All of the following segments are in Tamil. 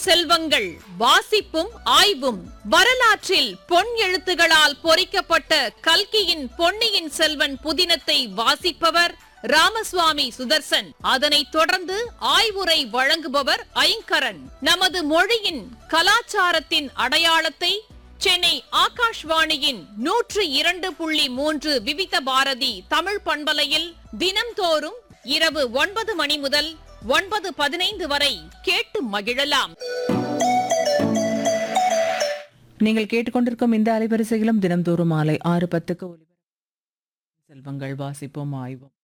செல்வங்கள் வாசிப்பும் ஆய்வும் வரலாற்றில் பொன் எழுத்துகளால் பொறிக்கப்பட்ட கல்கியின் பொன்னியின் செல்வன் புதினத்தை வாசிப்பவர் ராமசுவாமி சுதர்சன் அதனைத் தொடர்ந்து ஆய்வுரை வழங்குபவர் ஐங்கரன் நமது மொழியின் கலாச்சாரத்தின் அடையாளத்தை சென்னை ஆகாஷ்வாணியின் நூற்று இரண்டு புள்ளி மூன்று விவித பாரதி தமிழ் பண்பலையில் தினம்தோறும் இரவு ஒன்பது மணி முதல் ஒன்பது பதினைந்து வரை கேட்டு மகிழலாம் நீங்கள் கேட்டுக்கொண்டிருக்கும் இந்த அலைவரிசையிலும் தினம்தோறும் மாலை ஆறு பத்துக்கு ஒலிபரப்பு செல்வங்கள் வாசிப்போம் ஆய்வோம்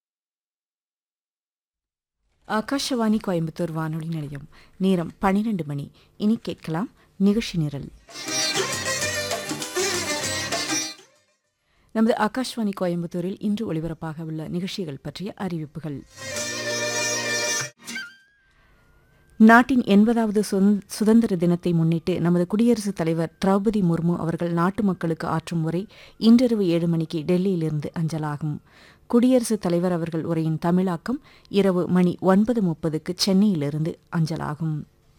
ஆகாஷவாணி கோயம்புத்தூர் வானொலி நிலையம் நேரம் பன்னிரண்டு மணி இனி கேட்கலாம் நிகழ்ச்சி நிரல் நமது ஆகாஷ்வாணி கோயம்புத்தூரில் இன்று ஒளிபரப்பாக உள்ள நிகழ்ச்சிகள் பற்றிய அறிவிப்புகள் நாட்டின் எண்பதாவது சுதந்- சுதந்திர தினத்தை முன்னிட்டு நமது குடியரசுத் தலைவர் திரௌபதி முர்மு அவர்கள் நாட்டு மக்களுக்கு ஆற்றும் உரை இன்றிரவு ஏழு மணிக்கு டெல்லியிலிருந்து அஞ்சலாகும் குடியரசுத் தலைவர் அவர்கள் உரையின் தமிழாக்கம் இரவு மணி ஒன்பது முப்பதுக்கு சென்னையிலிருந்து அஞ்சலாகும்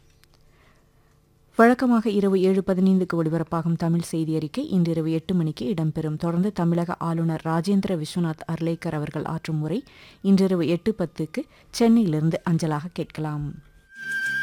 வழக்கமாக இரவு ஏழு பதினைந்துக்கு ஒளிபரப்பாகும் தமிழ் செய்தி அறிக்கை இன்றிரவு எட்டு மணிக்கு இடம்பெறும் தொடர்ந்து தமிழக ஆளுநர் ராஜேந்திர விஸ்வநாத் அர்லேக்கர் அவர்கள் ஆற்றும் உரை இன்றிரவு எட்டு பத்துக்கு சென்னையிலிருந்து அஞ்சலாக கேட்கலாம்